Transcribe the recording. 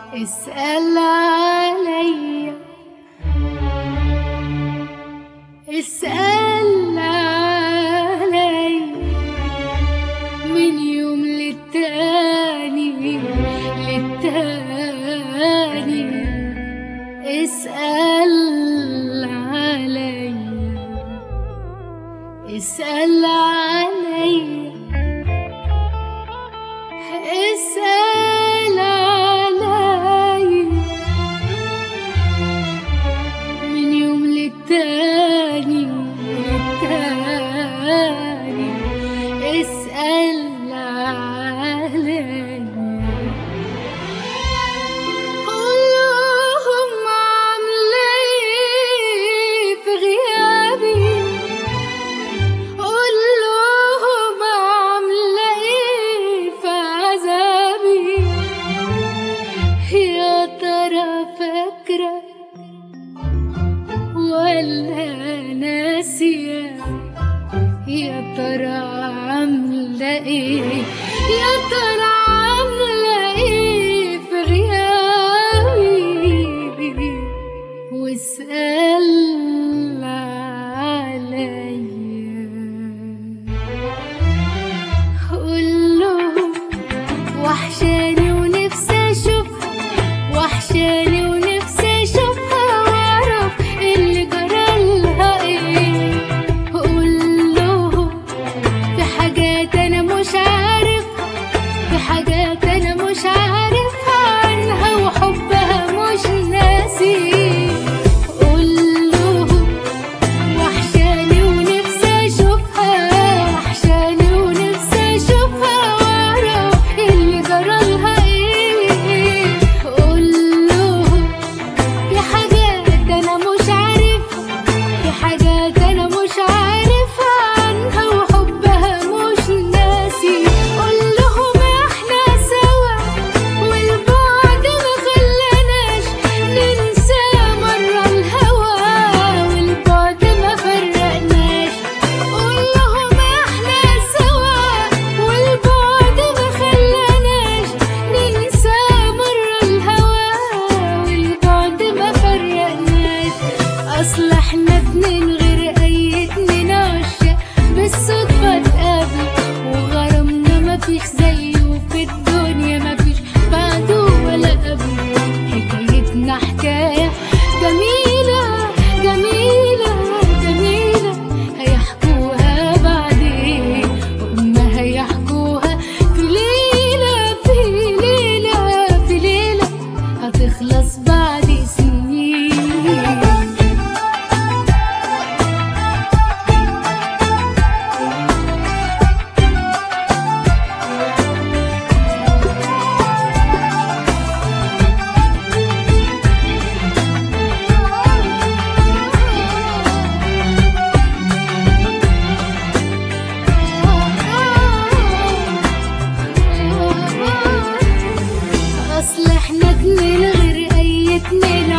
اسأل عليا اسأل عليا من يوم للتاني للتاني اسأل عليا اسأل عليا اسأل عليا من يوم للتاني للتاني اسأل عليا قولهم عاملة ايه في غيابي قولهم عاملة ايه في عذابي يا ترى فاكرة ولا ناسية يا ترى عاملة ايه يا ترى عاملة ايه في غيابي واسأل عليا قول لهم وحشاني ونفسي اشوفها وحشاني ونفسي اشوفها واعرف اللي جرالها ايه قول لهم في حاجات انا مش عارفها في حاجات انا مش عارفها عنها وحبها مش ناسي قول لهم وحشاني ونفسي اشوفها وحشاني ونفسي اشوفها واعرف اللي جرالها ايه قول لهم في حاجات انا مش عارفها في حاجات انا مش عارفها عنها وحبها مش ناسي قول لهم احنا سوا والبعد ما خلاناش ننسى مرة الهوى والبعد ما فرقناش قول لهم احنا سوا والبعد ما خلاناش ننسى مرة الهوى والبعد ما فرقناش اصل احنا اتنين غير اي اتنين عشاق بالصدفة اتقابلوا وغرامنا مفيش زيه في الدنيا مفيش بعده ولا قبله حكايتنا حكاية جميلة جميلة جميلة هيحكوها بعدين وما هيحكوها في ليلة في ليلة في ليلة هتخلص بعد سنين اصل احنا اتنين غير اي اتنين